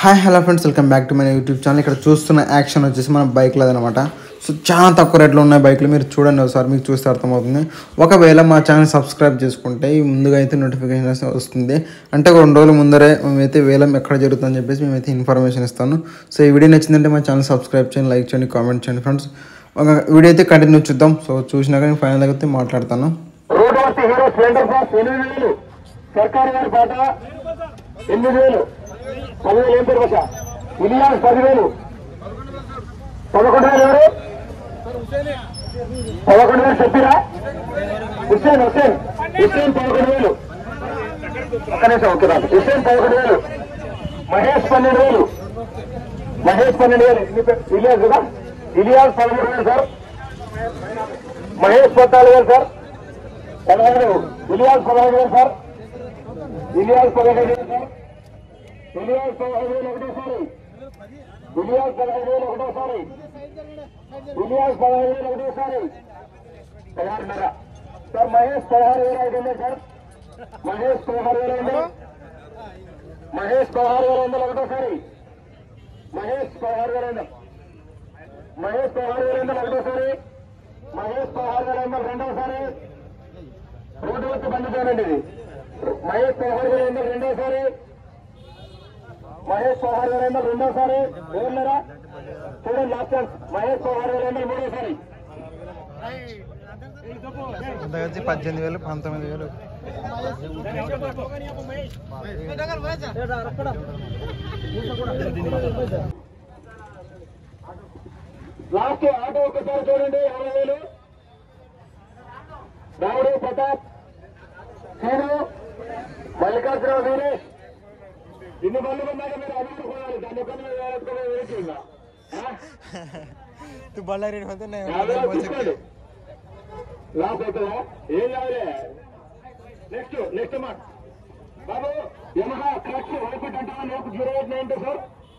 Hi hello friends welcome back to my YouTube channel ఇక్కడ చూస్తున్న action వచ్చేసి మన బైక్లో అనమాట సో చాలా తక్కువ రేట్లో ఉన్నాయి బైక్లు మీరు చూడండి ఒకసారి మీకు చూస్తే అర్థమవుతుంది ఒకవేళ మా ఛానల్ సబ్స్క్రైబ్ చేసుకుంటే ఈ ముందుగా అయితే నోటిఫికేషన్ వస్తుంది అంటే ఒక రెండు రోజుల ముందరే మేమైతే వేలం ఎక్కడ జరుగుతుందని చెప్పేసి మేమైతే ఇన్ఫర్మేషన్ ఇస్తాను సో ఈ వీడియో నచ్చిందంటే మా ఛానల్ సబ్స్క్రైబ్ చేయండి లైక్ చేయండి కామెంట్ చేయండి ఫ్రెండ్స్ ఒక వీడియో అయితే కంటిన్యూ చూద్దాం సో చూసినాక నేను ఫైనల్ అయితే మాట్లాడతాను రోడ్ వచ్చి హీరో స్ప్లెండర్ ప్లస్ ఎనిమిది వేలు సర్కారు గారి పాట ఎనిమిది వేలు పదివేలు ఏం పేరు బస ఇలియాస్ పదివేలు పదకొండు వేలు ఎవరు పదకొండు వేలు చెప్పిరా హుస్సేన్ హుస్సేన్ హుస్సేన్ పదకొండు వేలు ఒక్క నిమిషం ఓకే రాదు హుస్సేన్ పదకొండు వేలు మహేష్ పన్నెండు వేలు మహేష్ పన్నెండు వేలు ఇన్ని పేరు- ఇలియాస్ కదా ఇలియాస్ పదమూడు వేలు సార్ మహేష్ పద్నాలుగు వేలు సార్ పదహైదు ఇలియాస్ పదహైదు వేలు సార్ ఇలియాస్ పదహైదు వేలు సార్ ఇలియాస్ పదహైదు వేలు ఒకటోసారి ఇలియాస్ పదహైదు వేలు ఒకటోసారి ఇలియాస్ పదహైదు వేలు ఒకటోసారి పదహారున్నర సార్ మహేష్ పదహారు వేలు ఐదు వందలు సార్ మహేష్ పదహారు వేల వందలు మహేష్ పదహారు వేల వందలు ఒకటోసారి మహేష్ పదహారు వేల వందలు మహేష్ పదహారు వేల వందలు ఒకటోసారి మహేష్ పదహారు వేల వందలు రెండోసారి రోడ్డు వచ్చి బండి చేయండి ఇది మహేష్ పదహారు వేల వందలు రెండోసారి మహేష్ పదహారు వేల వందలు రెండోసారి ఎవరున్నారా చూడండి లాస్ట్ ఛాన్స్ మహేష్ పదహారు వేల వందలు మూడోసారి అంత కలిసి పద్దెనిమిది వేలు పంతొమ్మిది వేలు లాస్ట్ ఆటో ఒకసారి చూడండి యాభై వేలు రాముడు ప్రతాప్ సీను మల్లికార్జున వీరేష్ ఇన్ని బండ్లు ఉన్నాక మీరు అభివృద్ధి కొనాలి దాన్ని ఒక్కరిని వేరేట్టుకునే వేచి ఇంకా తు బళ్ళారి పోతే యాభై వేలు తీసుకోండి లాస్ అవుతుందా ఏం కావాలి నెక్స్ట్ నెక్స్ట్ మా బాబు Yamaha Crux OP twenty one F zero eight nine two sir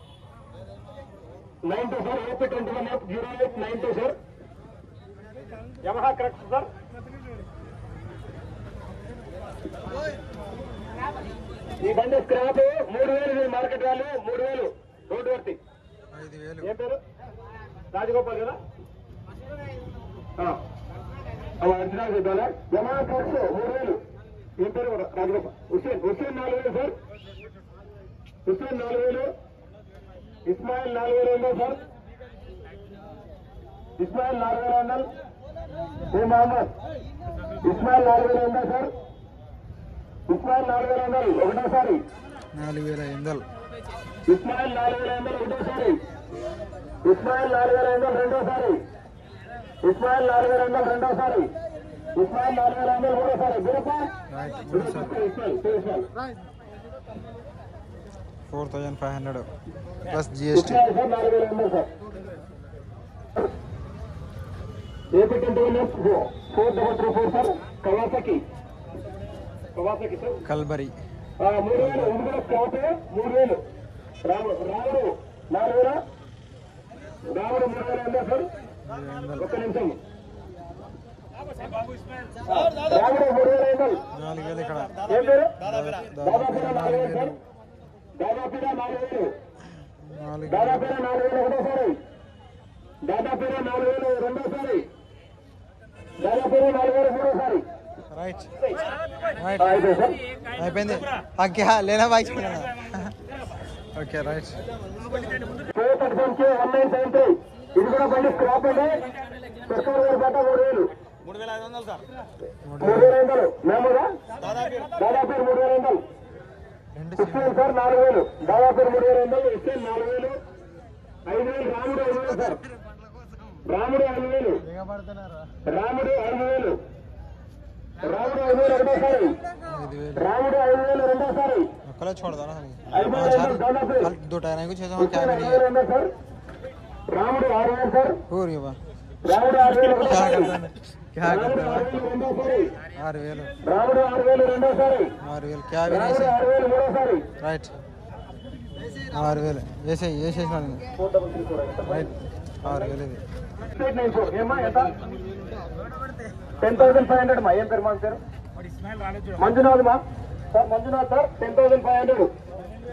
nine two sir OP twenty one F zero eight nine two sir Yamaha Crux sir ఈ బండి స్క్రాప్ మూడు వేలు ఇది మార్కెట్ వాల్యూ మూడు వేలు road వర్తి ఐదు వేలు ఏం పేరు రాజగోపాల్ కదా అర్జునా చెప్పాలా యమా ఖర్చు మూడు వేలు ఏం పేరు రాజగోపాల్ హుస్సేన్ హుస్సేన్ నాలుగు వేలు సార్ హుస్సేన్ నాలుగు వేలు ఇస్మాయిల్ నాలుగు వేలు ఉందా సార్ ఇస్మాయిల్ నాలుగు వేల వందలు ఏ మహమ్మద్ ఇస్మాయిల్ నాలుగు వేలు ఉందా సార్ ఇస్మాయిల్ నాలుగు వేల వందలు ఒకటోసారి నాలుగు వేల ఐదు వందలు ఇస్మాయిల్ నాలుగు వేల వందలు ఒకటోసారి ఇస్మాయిల్ నాలుగు వేల వందలు రెండోసారి ఇస్మాయిల్ నాలుగు వేల వందలు రెండోసారి ఇస్మాయిల్ నాలుగు వేల వందలు మూడోసారి Gurappa right Ismail Ismail four thousand five hundred plus GST Ismail sir నాలుగు వేల వందలు sir AP twenty one four double three four sir Kawasaki Kawasaki sir కల్బరి ఆ, మూడు వేలు ఇది కూడా స్టాప్ మూడు వేలు రాముడు రాముడు నాలుగు వేల రాముడు మూడు వేల ఉందా సార్ ఒక్క నిమిషం రాముడు మూడు వేల ఐదు నాలుగు వేలు ఇక్కడ ఏం పేరు దాదాపుగా నాలుగు వేలు సార్ దాదాపుగా నాలుగు వేలు నాలుగు దాదాపుగా నాలుగు వేలు ఒకటోసారి దాదాపుగా నాలుగు వేలు రెండోసారి దాదాపుగా నాలుగు వేలు మూడోసారి రైట్ ఆ, రైట్ అయిపోయింది సార్ అయిపోయింది ఓకే లేనా bike okay right four thirty నుంచి వన్ నైన్ సెవెన్ త్రీ ఇది కూడా బండి స్క్రాప్ అండి సర్కారు గారి పాట మూడు వేలు మూడు వేల ఐదు వందలు మేమురా దాదాపు మూడు వేల వందలు రెండు ఇస్లాం సార్ నాలుగు వేలు దాదాపు మూడు వేల వందలు ఇస్లాం నాలుగు వేలు ఐదు వేలు రాముడు ఐదు వేలు సార్ రాముడు ఐదు వేలు దిగబడుతున్నారు రాముడు ఐదు వేలు రాముడు ఐదు వేలు ఒకటోసారి ఐదు వేలు రాముడు ఐదు వేలు రెండోసారి ఒక్కలో చూడదా ఐదు వేల వందలు దాదాపు दो टायर कुछ ऐसा क्या ఇస్లాం ఐదు వేలు ఉందా సార్ రాముడు ఆరు వేలు సార్ हो रही है बा రాముడు ఆరు వేలు क्या ఒకటోసారి करता है क्या రాముడు करता ఆరు వేలు రెండోసారి है आर वेल రాముడు ఆరు వేలు రెండోసారి आर वेल क्या भी नहीं రాముడు ఆరు వేలు మూడోసారి राइट ఆరు వేలు వేసే వేసేసిన రైట్ ఆరు వేలు ఇది ఎయిట్ నైన్ ఫోర్ ఏమ్మా ఎంత టెన్ థౌసండ్ ఫైవ్ హండ్రెడ్ మా ఏం పేరు మా పేరు మంజునాథ్ మా sir Manjunath sir ten thousand five hundred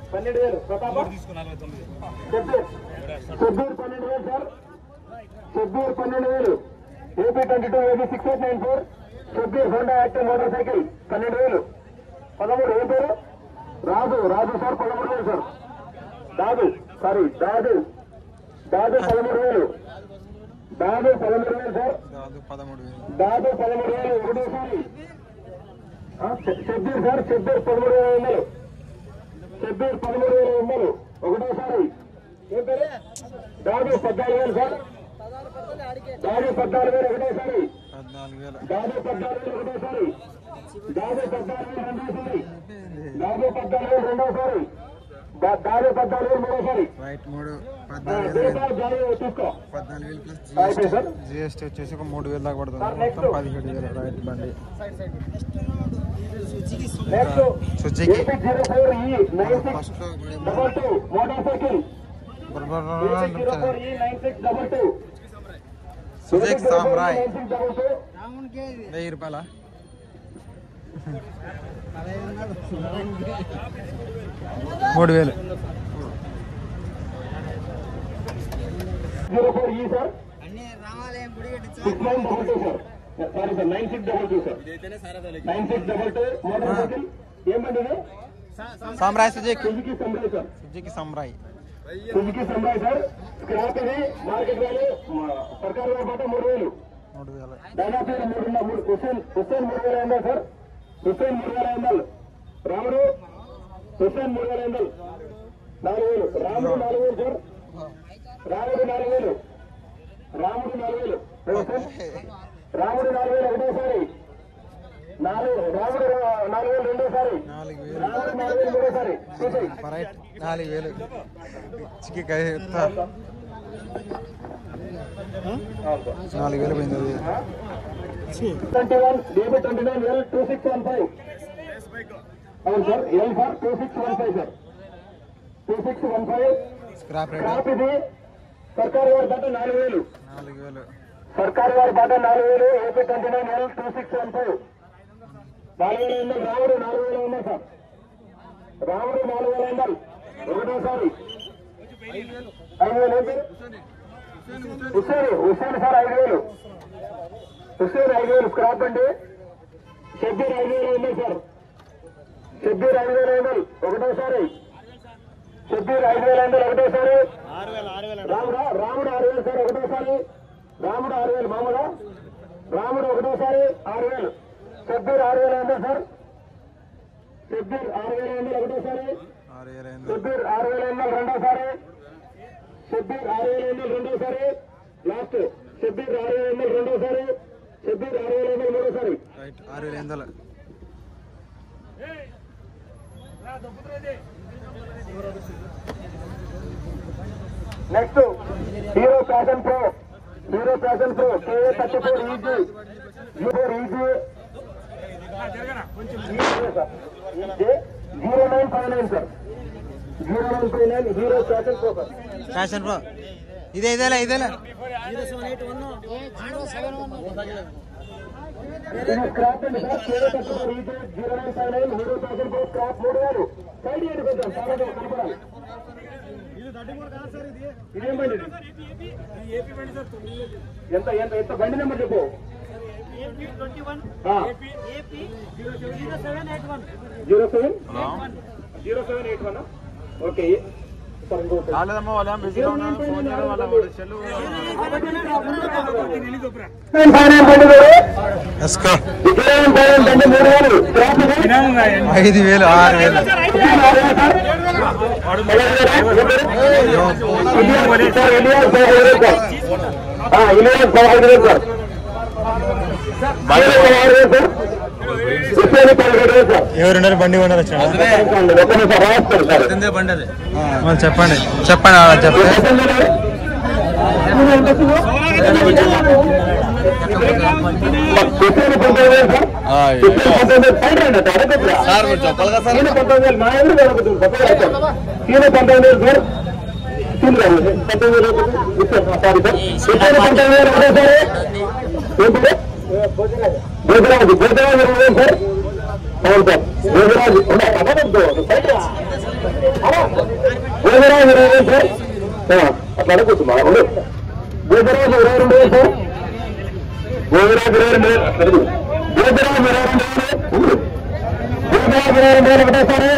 పన్నెండు వేలు ప్రతాప షబ్బీర్ షబ్బీర్ పన్నెండు వేలు సార్ షబ్బీర్ పన్నెండు వేలు AP twenty two AP six eight nine four Shabbir Honda active motorcycle పన్నెండు వేలు పదమూడు ఏం పేరు రాజు రాజు సార్ పదమూడు వేలు సార్ దాదు సారీ దాదు దాదు పదమూడు వేలు దాదు పదమూడు వేలు సార్ దాదాపు పదమూడు వేలు దాదు పదమూడు వేలు ఒకటోసారి ఆ, ష- షబ్బీర్ సార్ షబ్బీర్ పదమూడు వేల వందలు షబ్బీర్ పదమూడు వేల వందలు ఒకటోసారి ఏం పేరు దాదు పద్నాలుగు వేలు సార్ దాదు పద్నాలుగు వేలు ఒకటోసారి పద్నాలుగు వేలు దాదు పద్నాలుగు వేలు ఒకటోసారి దాదు పద్నాలుగు వేలు రెండోసారి దాదు పద్నాలుగు వేలు రెండోసారి దా- దాదు పద్నాలుగు వేలు మూడోసారి రైట్ మూడు ఆ, పద్నాలుగు వేలు దేశాలు జారీ తీసుకో పద్నాలుగు వేలు ప్లస్ అయిపోయింది సార్ జిఎస్టీ వచ్చేసి ఒక మూడు వేలు దాకా పడుతుంది సార్, నెక్స్ట్. మొత్తం పదిహేడు వేలు రైట్ బండి next Suzuki AP zero four E nine six first double two motorcycle zero Suzuki four E nine six double two samurai nine six double two వెయ్యి రూపాయల మూడు వేలు zero four E sir six nine double two sir sorry sir nine six double two sir nine six double two motorcycle ఏమండి ఇది samurai Suzuki Suzuki samurai sir Suzuki samurai Suzuki samurai sir scrap ఇది market value సర్కారు వారి పాట మూడు వేలు మూడు వేలు దాదాపు ఈడ మూడున్న మూడు హుస్సేన్ హుస్సేన్ మూడు వేల ఐదు వందలు సార్ హుస్సేన్ మూడు వేల ఐదు వందలు రాముడు హుస్సేన్ మూడు వేల ఐదు వందలు నాలుగు వేలు రాముడు నాలుగు వేలు సార్ రాముడు నాలుగు వేలు రాముడు నాలుగు వేలు హుస్సేన్. రాముడు నాలుగు వేలు ఒకటోసారి నాలుగు రాముడు రా- నాలుగు వేలు రెండోసారి నాలుగు వేలు రాముడు నాలుగు వేలు మూడోసారి చూసేయి రైట్ నాలుగు వేలు చికి నాలుగు వేలు పోయింది అది ట్వంటీ వన్ డేబీ twenty nine L two six one five అవును sir L sir two six one five sir two six one five scrap rate scrap ఇది సర్కారు వారి బాట నాలుగు వేలు నాలుగు వేలు సర్కారు వారి బాట నాలుగు వేలు AP twenty nine L two six one five నాలుగు వేల వందలు రాముడు నాలుగు వేల వందలు సార్ రాముడు నాలుగు వేల వందలు ఒకటోసారి ఐదు వేలు ఏం పేరు హుస్సేన్ హుస్సేన్ సార్ ఐదు వేలు హుస్సేన్ ఐదు వేలు స్క్రాప్ అండి షబ్బీర్ ఐదు వేల వందలు సార్ షబ్బీర్ ఐదు వేల వందలు ఒకటోసారి షబ్బీర్ ఐదు వేల వందలు ఒకటోసారి రాముడా రాముడు ఆరు వేలు సార్ ఒకటోసారి రాముడు ఆరు వేలు మామూలు రాముడు ఒకటోసారి ఆరు వేలు షబ్బీర్ ఆరు వేల వందలు సార్ షబ్బీర్ ఆరు వేల వందలు ఒకటోసారి ఆరు వేల ఎనిమిది షబ్బీర్ ఆరు వేల వందలు రెండోసారి షబ్బీర్ ఆరు వేల వందలు రెండోసారి లాస్ట్ షబ్బీర్ ఆరు వేల వందలు రెండోసారి షబ్బీర్ ఆరు వేల వందలు మూడోసారి రైట్ ఆరు వేల ఎనిమిది next Hero Passion Pro Hero Passion Pro KA thirty four E G four E G zero nine five nine sir zero nine five nine Hero Passion Pro sir fashion pro ఇదే ఇదేలే ఇదేలే ఇది స్క్రాప్ అండి sir KA thirty four E G zero nine five nine Hero Passion Pro scrap మూడు వేలు side ఇవ్వండి కొంచెం చాలా కనపడాలి ఇదేం బండి ఇది? ఎంత ఎంత ఎంత బండి నెంబర్ చెప్పు ఆ. Zero seven zero seven eight one okay sir ఇంకోటి. రాలేదమ్మా వాళ్ళు ఏం బిజీగా ఉన్నారు ఫోన్ చేయడం వల్ల సెల్లు సెవెన్ ఫైవ్ నైన్ బండి కూడా ఎస్కో సెవెన్ ఫైవ్ నైన్ బండి మూడు వేలు క్రాప్ ఇది. ఐదు వేలు ఆరు వేలు ఎవరున్నారు బండి కొన్నారు చెప్పండి చెప్పండి అలా చెప్పండి భోజనాలు భోజనాలు సార్ అవును సార్ గోవిరాజు ఉందా? అవ్వదొద్దు. బయట రా. అలా. గోవిరాజు ఇరవై వేలు సార్ ఆ, అట్లా అడగొద్దు మా ఉండు. గోవిరాజు ఇరవై రెండు వేలు సార్ గోవిరాజు ఇరవై రెండు వేలు అడుగు. గోవిరాజు ఇరవై రెండు వేలు ఉండు. గోవిరాజు ఇరవై రెండు వేలు ఒకటేసారి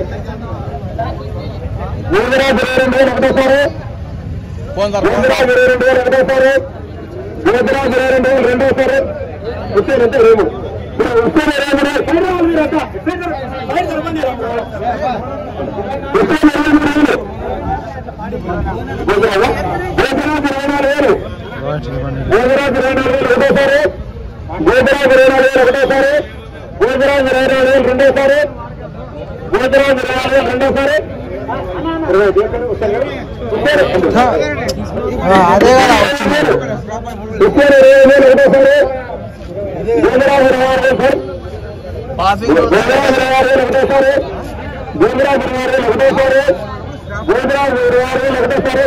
గోవిరాజు ఇరవై రెండు వేలు ఒకటేసారి గోవిరాజు ఇరవై రెండు వేలు ఒకటేసారి గోవిరాజు ఇరవై రెండు వేలు రెండోసారి వచ్చేది అంతే రేము వచ్చేది ఇరవై మూడు వేలు. పైన వాళ్ళు మీరు అట్లా. పైన నిలబడి రా. వచ్చేది ఇరవై మూడు వేలు. గోవిరాజు గోవిరాజు ఇరవై నాలుగు వేలు గోవిరాజు ఇరవై నాలుగు వేలు ఒకటోసారి గోవిరాజు ఇరవై నాలుగు వేలు ఒకటోసారి గోవిరాజు ఇరవై నాలుగు వేలు రెండోసారి గోవిరాజు ఇరవై నాలుగు వేలు రెండోసారి ఇరవై ఐదు వేలు వస్తారు కదా? వచ్చారు. అదే కదా ఇచ్చారు ఇరవై వేలు ఒకటోసారి గోవిరాజు ఇరవై ఆరు వేలు సార్ గోవిరాజు ఇరవై ఆరు వేలు ఒకటోసారి గోవిరాజు ఇరవై ఆరు వేలు ఒకటోసారి గోవిరాజు ఇరవై ఆరు వేలు ఒకటోసారి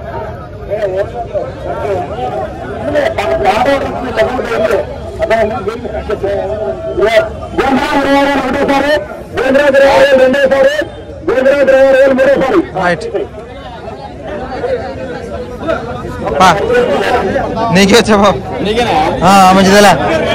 గోవిరాజు ఇరవై ఆరు వేలు ఒకటోసారి గోవిరాజు ఇరవై ఆరు వేలు రెండోసారి గోవిరాజు ఇరవై ఆరు వేలు మూడోసారి రైట్ బా నీకే వచ్చా బాబు మంచిదేలా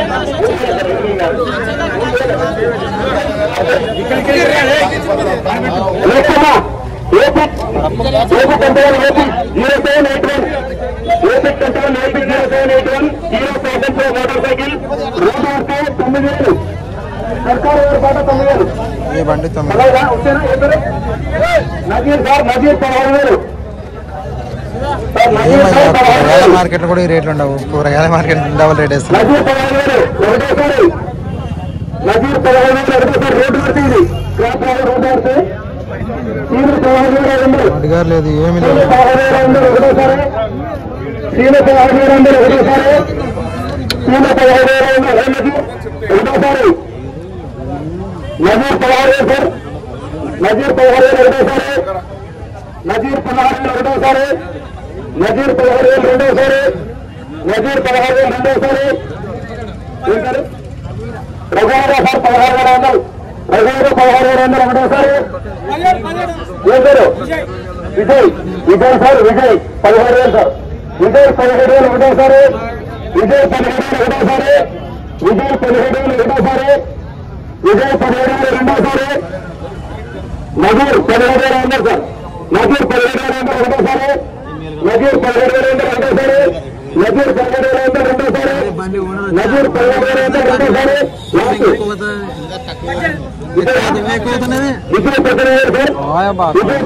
లోకమా ఏపిక్ ఏపిక్ కంట్రోల్ ఏపిక్ జీరో సెవెన్ ఎయిట్ వన్ ఏపిక్ కంట్రోల్ ఏపిక్ zero seven eight one zero thousand four motorcycle road వస్తే తొమ్మిది వేలు సర్కారు ఏర్పాటు తొమ్మిది వేలు ఈ బండి తొమ్మిది అలాగా వచ్చేనా ఏ పేరు నజీర్ సార్ నజీర్ పదహారు వేలు సార్ నజీర్ ఏమయ్యా సార్ పదహారు కూరగాయల వేలు మార్కెట్లో కూడా ఈ రేట్లు ఉండవు కూరగాయల మార్కెట్ డబుల్ రేట్ వేస్తుంది నజీర్ పదహారు వేలు ఒకటోసారి నజీర్ పదహారు వేలు ఒకటోసారి రోడ్డు పడుతుంది క్రాప్ రోడ్డు పడితే తీవ్ర పదహారు వేలు రెండు అడిగారు లేదు ఏమి సీమ లేదు పదహారు వేల వందలు ఒకటోసారి సీమ పదహారు వేల వందలు ఒకటోసారి సీమ పదహారు వేల వందలు రెండుకి ఒకటోసారి నజీర్ పదహారు వేలు సార్ నజీర్ పదహారు వేలు ఒకటోసారి నజీర్ పదహారు వేలు ఒకటోసారి నజీర్ పదహారు వేలు రెండోసారి నజీర్ పదహారు వేలు రెండోసారి ఏంటారు రఘువర సార్ పదహారు వేల వందలు రఘువర పదహారు వేల వందలు ఒకటోసారి ఏం పేరు విజయ్ విజయ్ సార్ విజయ్ పదిహేడు వేలు సార్ విజయ్ పదిహేడు వేలు ఒకటోసారి విజయ్ పదిహేడు వేలు ఒకటోసారి విజయ్ పదిహేడు వేలు ఒకటోసారి విజయ్ పదిహేడు వేలు రెండోసారి నజీర్ పదిహేడు వేల వందలు సార్ నజీర్ పదిహేడు వేల వందలు ఒకటోసారి నజీర్ పదిహేడు వేల వందలు ఒకటోసారి నజీర్ పదిహేడు వేల వందలు రెండోసారి నజీర్ పదిహేడు వేల వందలు రెండోసారి లాస్ట్ విజయ్ విజయ్ పదిహేడు వేలు సార్ విజయ్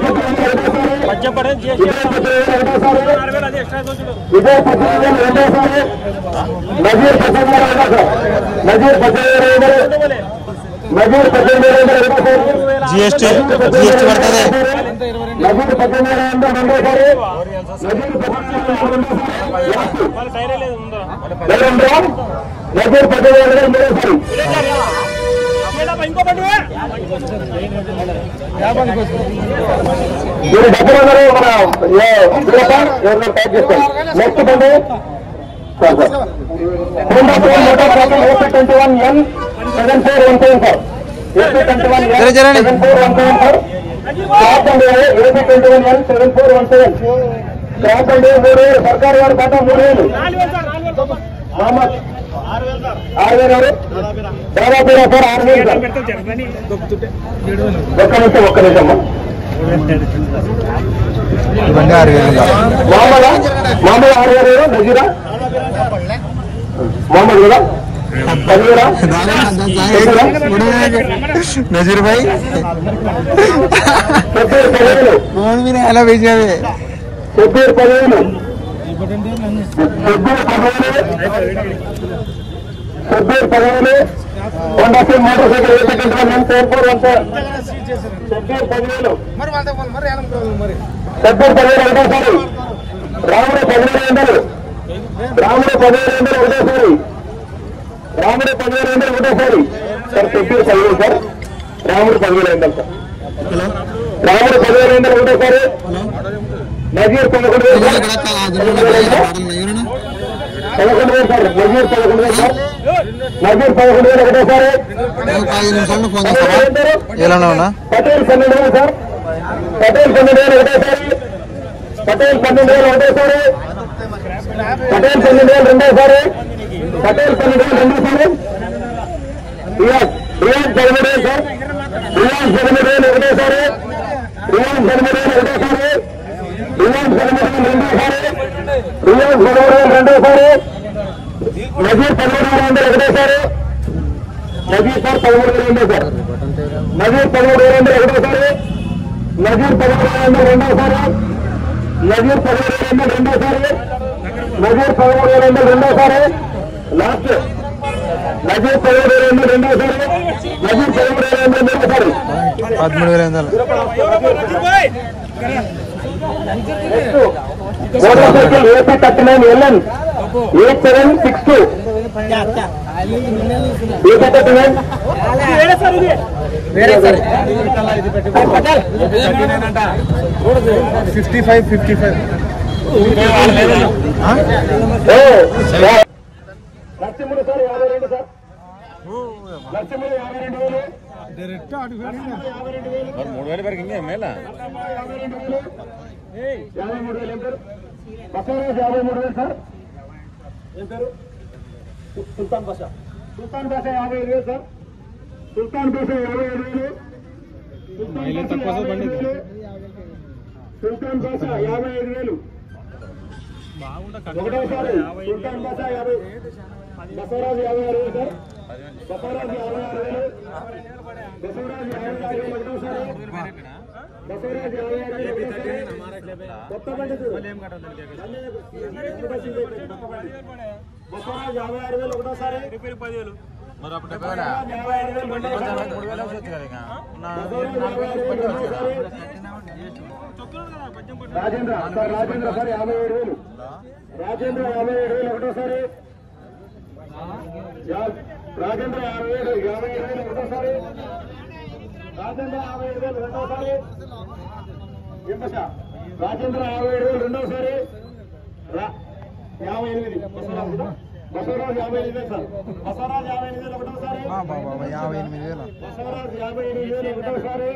విజయ్ పద్దెనిమిది రెండోసారి నజీర్ పద్దెనిమిది రెండోసారి నజీర్ పద్దెనిమిది రెండోసారి నజీర్ పద్దెనిమిది రెండోసారి జిఎస్టీ జిఎస్టీ పడుతుంది నజీర్ పద్దెనిమిది రెండో రెండోసారి నజీర్ పద్దెనిమిది రెండోసారి నజీర్ పద్దెనిమిది రెండోసారి మీరు దగ్గర ఉన్నారు మన ఎవరినైనా ప్యాక్ చేస్తాం నెక్స్ట్ బండి సార్ సార్ హోండా ఫోన్ motorcycle AP twenty one N seven four one seven sir AP twenty one జర ఎన్ జరని. Seven four one seven sir scrap అండి AP twenty one N seven four one seven scrap అండి మూడు వేలు సర్కారు వారి ఖాతా మూడు వేలు మహమ్మద్ ఆరు వేలు ఎవరు దాదాపు సార్ ఆరు వేలు సార్ ఒక్క నిమిషం ఒక్క నిమిషం అమ్మా ఈ బండి ఆరు వేలు ఉందా? మామూలు మామూలు ఆరు వేలు నజీరా మామూలు కదా పదివేలా నజీర్ భాయ్ చెప్పేరు పదివేలు ఫోన్ మీద ఎలా వేసావే చెప్పేరు పదివేలు చెప్పేరు పదివేలు చెప్పేరు పదివేలు హోండా సిమ్ motorcycle A second one one four four one four చెప్పేరు పదివేలు చెప్పేరు పదివేలు ఒకటోసారి రాముడు పదివేలు వందలు రాముడు పదివేలు వందలు ఒకటోసారి రాముడు పదివేలు వందలు ఒకటోసారి సార్ చెప్పేరు పదివేలు సార్ రాముడు పదివేలు వందలు సార్ రాముడు పదివేలు వందలు ఒకటోసారి నజీర్ పదకొండు వేలు సార్. పదకొండు వేలు వందలు. పదకొండు వేలు సార్ నజీర్ పదకొండు వేలు సార్ నజీర్ పదకొండు వేలు ఒకటేసారి ఒక ఐదు నిమిషాలు ఫోన్ పటేల్ చేస్తారా ఏం పేరు? ఎలా ఉన్నా పటేల్ పన్నెండు వేలు సార్ పటేల్ పన్నెండు వేలు ఒకటేసారి పటేల్ పన్నెండు వేలు ఒకటేసారి పటేల్ పన్నెండు వేలు రెండోసారి పటేల్ పన్నెండు వేలు రెండోసారి రియాజ్ రియాజ్ పదమూడు వేలు సార్ రియాజ్ పదమూడు వేలు ఒకటేసారి రియాజ్ పదమూడు వేలు ఒకటేసారి రియాజ్ పదమూడు వేలు రెండోసారి రియాజ్ పదమూడు వేలు రెండోసారి నజీర్ పదమూడు వేలు వందలు ఒకటేసారి నజీర్ సార్ పదమూడు వేలు రెండోసారి నజీర్ పదమూడు వేల ఎనిమిది ఒకటోసారి నజీర్ పదమూడు వేల ఎనిమిది రెండోసారి నజీర్ పదమూడు వేల ఎనిమిది రెండోసారి నజీర్ పదమూడు వేల ఎనిమిది రెండోసారి లాస్ట్ నజీర్ పదమూడు వేల ఎనిమిది రెండోసారి నజీర్ పదమూడు వేల ఎనిమిది రెండోసారి పదమూడు వేల ఎనిమిది motorcycle AP thirty nine L N eight seven six two AP thirty nine fifty five fifty five Narasimhudu sir యాభై రెండు సార్ నరసింహుడు యాభై రెండు వేలు మూడు వేల వరకు ఇంకే మేళ యాభై రెండు వేలు యాభై మూడు వేలు ఏం పేరు బసవరాజు యాభై మూడు వేలు సార్ ఏం పేరు సుల్తాన్ బాషా సుల్తాన్ బాషా యాభై ఐదు వేలు సార్ సుల్తాన్ బాషా యాభై ఐదు వేలు సుల్తాన్ బాషా యాభై ఐదు వేలు సుల్తాన్ బాషా యాభై ఐదు వేలు ఒకటోసారి సుల్తాన్ బాషా యాభై బసవరాజు యాభై ఆరు వేలు సార్ బసవరాజు యాభై ఆరు వేలు బసవరాజు యాభై ఆరు వేలు ఒకటోసారి బసవరాజు యాభై ఆరు వేలు ఒకటోసారి కొత్త బండి చూడు. బసవరాజు యాభై ఆరు వేలు ఒకటోసారి మరి అప్పుడు డెబ్బై వేల యాభై ఆరు వేలు రెండోసారి మూడు వేల వచ్చి కదా ఇంకా నా బసవరాజు యాభై ఆరు వేలు రెండోసారి రాజేంద్ర సార్ రాజేంద్ర సార్ యాభై ఏడు వేలు రాజేంద్ర యాభై ఏడు వేలు ఒకటోసారి యా- రాజేంద్ర యాభై ఏడు యాభై ఏడు వేలు ఒకటోసారి రాజేంద్ర యాభై ఏడు వేలు రెండోసారి ఎంపశ రాజేంద్ర యాభై ఏడు వేలు రెండోసారి రా- యాభై ఎనిమిది బసవరాజు కదా? బసవరాజు యాభై ఎనిమిది వేలు సార్ బసవరాజు యాభై ఎనిమిది వేలు ఒకటోసారి బాబా యాభై ఎనిమిది వేలు బసవరాజు యాభై ఎనిమిది వేలు ఒకటోసారి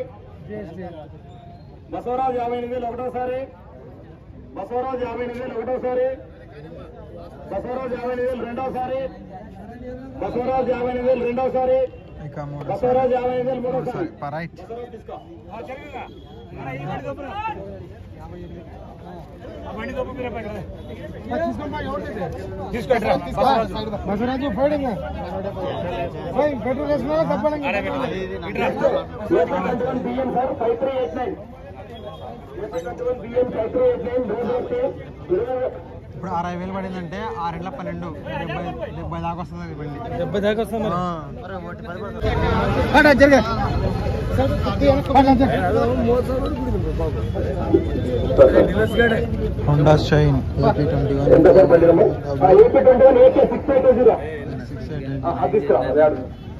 బసవరాజు యాభై ఎనిమిది వేలు ఒకటోసారి బసవరాజు యాభై ఎనిమిది వేలు ఒకటోసారి బసవరాజు యాభై ఎనిమిది వేలు రెండోసారి బసవరాజు యాభై ఎనిమిది వేలు రెండోసారి ఇక మూడు బసవరాజు యాభై ఎనిమిది వేలు మూడోసారి రైట్ బసవరాజు తీసుకో బసరాజు ఫైడింగ్ పెట్రోల్ వేసుకున్నా తప్పడం B M sir five three eight nine B M five three eight nine ఇరవై ఇప్పుడు అరవై వేలు పడిందంటే ఆరెంట్ల పన్నెండు డెబ్బై డెబ్బై దాకా వస్తుంది అది బండి డెబ్బై దాకా వస్తాం జరిగే Honda Shine AP twenty one ఎంత సార్ బండి number AP twenty one A K six eight zero six eight అది తీసుకురా అది ఆడు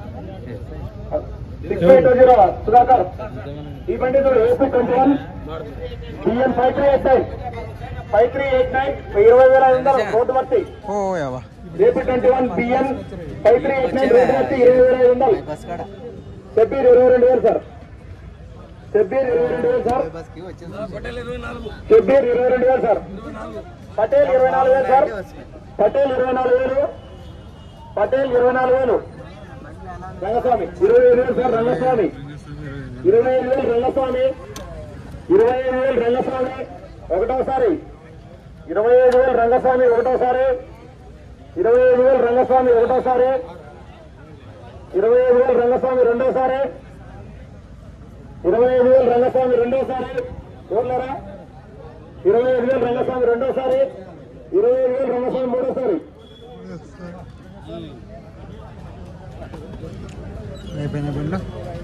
సిక్స్ ఎయిట్ జీరో సుధాకర్ ఈ బండి చూడు AP twenty one B N five three eight nine five three eight nine ఇరవై వేల ఐదు వందలు రోడ్డు బట్టి ఓ యావా AP twenty one B N five three eight nine road బట్టి ఇరవై వేల ఐదు వందలు చెప్పీర్ ఇరవై రెండు వేలు సార్ చెప్పీర్ ఇరవై రెండు వేలు సార్ చెప్పీర్ ఇరవై రెండు వేలు సార్ పటేల్ ఇరవై నాలుగు వేలు సార్ పటేల్ ఇరవై నాలుగు వేలు పటేల్ ఇరవై నాలుగు వేలు రంగస్వామి ఇరవై ఐదు వేలు సార్ రంగస్వామి ఇరవై ఐదు వేలు రంగస్వామి ఇరవై ఐదు వేలు రంగస్వామి ఒకటోసారి ఇరవై ఐదు వేలు రంగస్వామి ఒకటోసారి ఇరవై ఐదు వేలు రంగస్వామి ఒకటోసారి ఇరవై ఐదు వేలు రంగస్వామి రెండోసారి ఇరవై ఐదు వేలు రంగస్వామి రెండోసారి చూడలేరా ఇరవై ఐదు వేలు రంగస్వామి రెండోసారి ఇరవై ఐదు వేలు రంగస్వామి మూడోసారి అయిపోయిన బండ్లు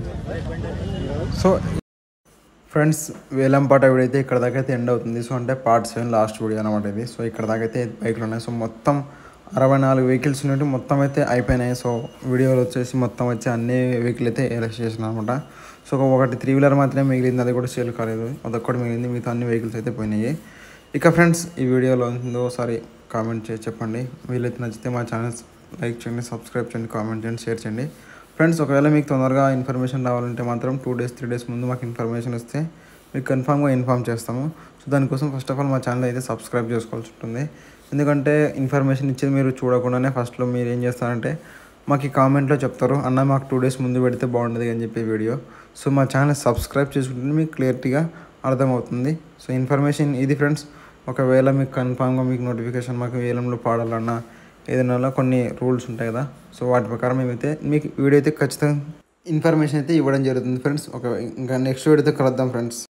సో ఫ్రెండ్స్ వేలంపాట వీడియో అయితే ఇక్కడ దాకా అయితే ఎండ్ అవుతుంది సో అంటే పార్ట్ సెవెన్ లాస్ట్ వీడియో అనమాట ఇది సో ఇక్కడ దాకా అయితే బైక్లు ఉన్నాయి సో మొత్తం అరవై నాలుగు వెహికల్స్ ఉన్నట్టు మొత్తం అయితే అయిపోయినాయి సో వీడియోలు వచ్చేసి మొత్తం వచ్చి అన్ని వెహికల్ అయితే ఎలక్ట్ చేసిన అనమాట సో ఒకటి త్రీ వీలర్ మాత్రమే మిగిలింది అది కూడా సేల్ కాలేదు అదొక్కటి మిగిలింది మిగతా అన్ని వెహికల్స్ అయితే పోయినాయి ఇక ఫ్రెండ్స్ ఈ వీడియోలో ఉందో ఒకసారి కామెంట్ చేసి చెప్పండి వీలైతే నచ్చితే మా ఛానల్ లైక్ చేయండి సబ్స్క్రైబ్ చేయండి కామెంట్ చేయండి షేర్ చేయండి ఫ్రెండ్స్ ఒకవేళ మీకు తొందరగా ఇన్ఫర్మేషన్ రావాలంటే మాత్రం టూ డేస్ త్రీ డేస్ ముందు మాకు ఇన్ఫర్మేషన్ ఇస్తే మీకు కన్ఫామ్గా ఇన్ఫామ్ చేస్తాము సో దానికోసం ఫస్ట్ ఆఫ్ ఆల్ మా ఛానల్ అయితే సబ్స్క్రైబ్ చేసుకోవాల్సి ఉంటుంది ఎందుకంటే ఇన్ఫర్మేషన్ ఇచ్చేది మీరు చూడకుండానే ఫస్ట్లో మీరు ఏం చేస్తారంటే మాకు ఈ కామెంట్లో చెప్తారు అన్న మాకు టూ డేస్ ముందు పెడితే బాగుంటుంది అని చెప్పి వీడియో సో మా ఛానల్ సబ్స్క్రైబ్ చేసుకుంటే మీకు క్లియర్టీగా అర్థమవుతుంది సో ఇన్ఫర్మేషన్ ఇది ఫ్రెండ్స్ ఒకవేళ మీకు కన్ఫామ్గా మీకు నోటిఫికేషన్ మాకు వేలంలో పాడాలన్నా ఏదైనా కొన్ని రూల్స్ ఉంటాయి కదా సో వాటి ప్రకారం మేమైతే మీకు వీడియో అయితే ఖచ్చితంగా ఇన్ఫర్మేషన్ అయితే ఇవ్వడం జరుగుతుంది ఫ్రెండ్స్ ఒక ఇంకా నెక్స్ట్ వీడియోతో కలుద్దాం ఫ్రెండ్స్